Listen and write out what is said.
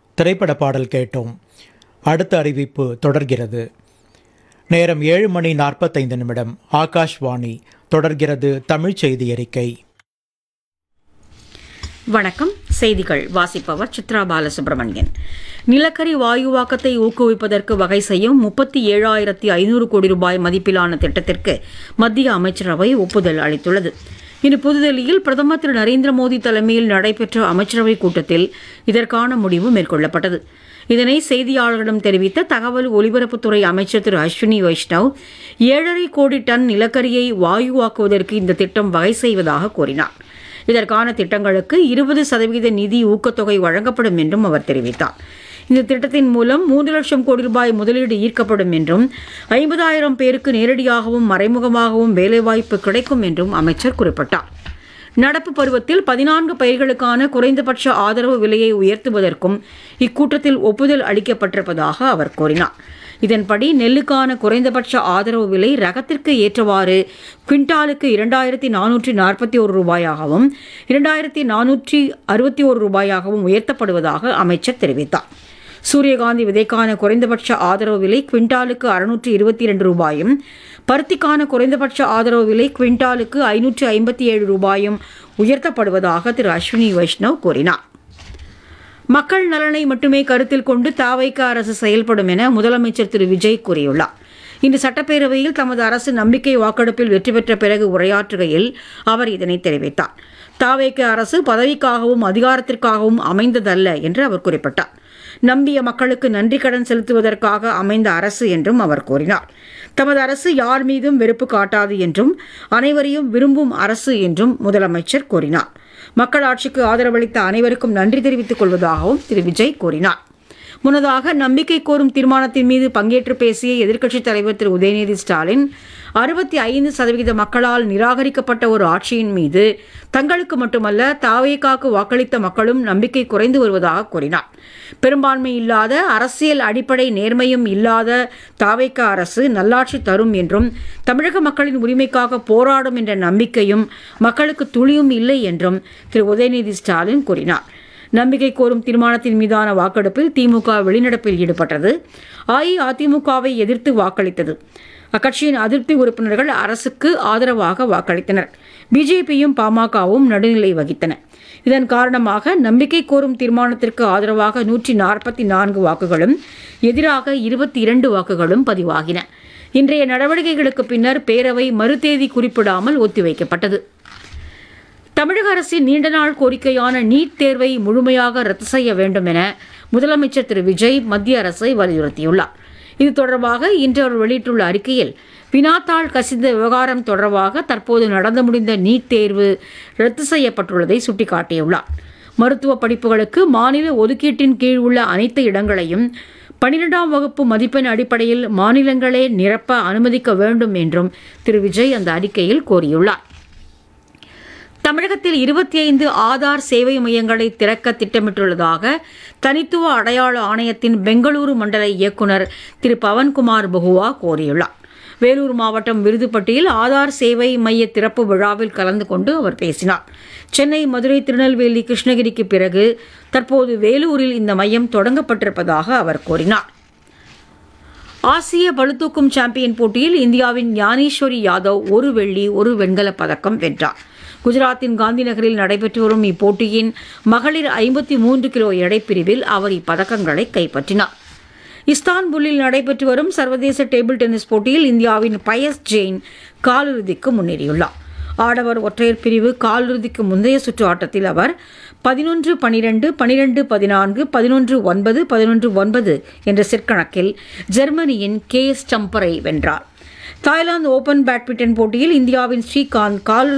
திரைப்பட பாடல் கேட்டோம் அடுத்த அறிவிப்பு தொடர்கிறது நேரம் ஏழு மணி நாற்பத்தைந்து நிமிடம் ஆகாஷ்வாணி தொடர்கிறது தமிழ் செய்தி அறிக்கை வணக்கம் செய்திகள் வாசிப்பவர் சித்ரா பாலசுப்ரமணியன் நிலக்கரி வாயுவாக்கத்தை ஊக்குவிப்பதற்கு வகை செய்யும் முப்பத்தி ஏழாயிரத்தி ஐநூறு கோடி ரூபாய் மதிப்பிலான திட்டத்திற்கு மத்திய அமைச்சரவை ஒப்புதல் அளித்துள்ளது இன்று புதுதில்லியில் பிரதமர் திரு நரேந்திர மோடி தலைமையில் நடைபெற்ற அமைச்சரவைக் கூட்டத்தில் இதற்கான முடிவு மேற்கொள்ளப்பட்டது இதனை செய்தியாளர்களிடம் தெரிவித்த தகவல் ஒலிபரப்புத்துறை அமைச்சர் திரு அஸ்வினி வைஷ்ணவ் ஏழரை கோடி டன் நிலக்கரியை வாயுவாக்குவதற்கு இந்த திட்டம் வகை செய்வதாக கூறினார் இதற்கான திட்டங்களுக்கு இருபது சதவீத நிதி ஊக்கத்தொகை வழங்கப்படும் என்றும் அவர் தெரிவித்தார் இந்த திட்டத்தின் மூலம் மூன்று லட்சம் கோடி ரூபாய் முதலீடு ஈர்க்கப்படும் என்றும் ஐம்பதாயிரம் பேருக்கு நேரடியாகவும் மறைமுகமாகவும் வேலைவாய்ப்பு கிடைக்கும் என்றும் அமைச்சர் குறிப்பிட்டார் நடப்பு பருவத்தில் பதினான்கு பயிர்களுக்கான குறைந்தபட்ச ஆதரவு விலையை உயர்த்துவதற்கும் இக்கூட்டத்தில் ஒப்புதல் அளிக்கப்பட்டிருப்பதாக அவர் கூறினார் இதன்படி நெல்லுக்கான குறைந்தபட்ச ஆதரவு விலை ரகத்திற்கு ஏற்றவாறு குவிண்டாலுக்கு இரண்டாயிரத்தி நானூற்றி நாற்பத்தி ஒரு ரூபாயாகவும் இரண்டாயிரத்தி நானூற்றி அறுபத்தி ஒரு ரூபாயாகவும் உயர்த்தப்படுவதாக அமைச்சர் தெரிவித்தார் சூரியகாந்தி விதைக்கான குறைந்தபட்ச ஆதரவு விலை குவிண்டாலுக்கு அறுநூற்றி இருபத்தி இரண்டு ரூபாயும் பருத்திக்கான குறைந்தபட்ச ஆதரவு விலை குவிண்டாலுக்கு ஐநூற்றி ஐம்பத்தி ஏழு ரூபாயும் உயர்த்தப்படுவதாக திரு அஸ்வினி வைஷ்ணவ் கூறினார் மக்கள் நலனை மட்டுமே கருத்தில் கொண்டு தாவைக்க அரசு செயல்படும் என முதலமைச்சர் திரு விஜய் கூறியுள்ளார் இன்று சட்டப்பேரவையில் தமது அரசு நம்பிக்கை வாக்கெடுப்பில் வெற்றி பெற்ற பிறகு உரையாற்றுகையில் அவர் இதனை தெரிவித்தார் தாவேக்க அரசு பதவிக்காகவும் அதிகாரத்திற்காகவும் அமைந்ததல்ல என்று அவர் குறிப்பிட்டார் நம்பிய மக்களுக்கு நன்றி கடன் செலுத்துவதற்காக அமைந்த அரசு என்றும் அவர் கூறினார் தமது அரசு யார் மீதும் வெறுப்பு காட்டாது என்றும் அனைவரையும் விரும்பும் அரசு என்றும் முதலமைச்சர் கூறினார் மக்களாட்சிக்கு ஆதரவளித்த அனைவருக்கும் நன்றி தெரிவித்துக் கொள்வதாகவும் திரு விஜய் கூறினார் முன்னதாக நம்பிக்கை கோரும் தீர்மானத்தின் மீது பங்கேற்று பேசிய எதிர்க்கட்சித் தலைவர் திரு உதயநிதி ஸ்டாலின் அறுபத்தி ஐந்து சதவீத மக்களால் நிராகரிக்கப்பட்ட ஒரு ஆட்சியின் மீது தங்களுக்கு மட்டுமல்ல தாவேக்காக்கு வாக்களித்த மக்களும் நம்பிக்கை குறைந்து வருவதாக கூறினார் பெரும்பான்மை இல்லாத அரசியல் அடிப்படை நேர்மையும் இல்லாத தாவேக்கா அரசு நல்லாட்சி தரும் என்றும் தமிழக மக்களின் உரிமைக்காக போராடும் என்ற நம்பிக்கையும் மக்களுக்கு துளியும் இல்லை என்றும் திரு உதயநிதி ஸ்டாலின் கூறினார் நம்பிக்கை கோரும் தீர்மானத்தின் மீதான வாக்கெடுப்பில் திமுக வெளிநடப்பில் ஈடுபட்டது அஇஅதிமுகவை எதிர்த்து வாக்களித்தது அக்கட்சியின் அதிருப்தி உறுப்பினர்கள் அரசுக்கு ஆதரவாக வாக்களித்தனர் பிஜேபியும் பாமகவும் நடுநிலை வகித்தன இதன் காரணமாக நம்பிக்கை கோரும் தீர்மானத்திற்கு ஆதரவாக நூற்றி நாற்பத்தி நான்கு வாக்குகளும் எதிராக இருபத்தி இரண்டு வாக்குகளும் பதிவாகின இன்றைய நடவடிக்கைகளுக்கு பின்னர் பேரவை மறுதேதி குறிப்பிடாமல் ஒத்திவைக்கப்பட்டது தமிழக அரசின் நீண்ட நாள் கோரிக்கையான நீட் தேர்வை முழுமையாக ரத்து செய்ய வேண்டும் என முதலமைச்சர் திரு விஜய் மத்திய அரசை வலியுறுத்தியுள்ளார் இது தொடர்பாக இன்று அவர் வெளியிட்டுள்ள அறிக்கையில் வினாத்தாள் கசிந்த விவகாரம் தொடர்பாக தற்போது நடந்து முடிந்த நீட் தேர்வு ரத்து செய்யப்பட்டுள்ளதை சுட்டிக்காட்டியுள்ளார் மருத்துவ படிப்புகளுக்கு மாநில ஒதுக்கீட்டின் கீழ் உள்ள அனைத்து இடங்களையும் பனிரெண்டாம் வகுப்பு மதிப்பெண் அடிப்படையில் மாநிலங்களே நிரப்ப அனுமதிக்க வேண்டும் என்றும் திரு விஜய் அந்த அறிக்கையில் கோரியுள்ளார் தமிழகத்தில் இருபத்தி ஐந்து ஆதார் சேவை மையங்களை திறக்க திட்டமிட்டுள்ளதாக தனித்துவ அடையாள ஆணையத்தின் பெங்களூரு மண்டல இயக்குநர் திரு பவன்குமார் பகுவா கூறியுள்ளார் வேலூர் மாவட்டம் விருதுப்பட்டியில் ஆதார் சேவை மைய திறப்பு விழாவில் கலந்து கொண்டு அவர் பேசினார் சென்னை மதுரை திருநெல்வேலி கிருஷ்ணகிரிக்கு பிறகு தற்போது வேலூரில் இந்த மையம் தொடங்கப்பட்டிருப்பதாக அவர் கூறினார் ஆசிய பளுதூக்கும் சாம்பியன் போட்டியில் இந்தியாவின் ஞானேஸ்வரி யாதவ் ஒரு வெள்ளி ஒரு வெண்கலப் பதக்கம் வென்றார் குஜராத்தின் காந்தி நகரில் நடைபெற்று வரும் இப்போட்டியின் மகளிர் ஐம்பத்தி மூன்று கிலோ எடைப்பிரிவில் அவர் இப்பதக்கங்களை கைப்பற்றினார் இஸ்தான்புல்லில் நடைபெற்று வரும் சர்வதேச டேபிள் டென்னிஸ் போட்டியில் இந்தியாவின் பயஸ் ஜெயின் காலிறுதிக்கு முன்னேறியுள்ளார் ஆடவர் ஒற்றையர் பிரிவு காலிறுதிக்கு முந்தைய சுற்று ஆட்டத்தில் அவர் பதினொன்று பனிரெண்டு பனிரெண்டு பதினான்கு பதினொன்று ஒன்பது பதினொன்று ஒன்பது என்ற செட் கணக்கில் ஜெர்மனியின் கே ஸ்டம்பரை வென்றார் தாய்லாந்து ஓபன் பேட்மிண்டன் போட்டியில் இந்தியாவின் ஸ்ரீகாந்த் கால்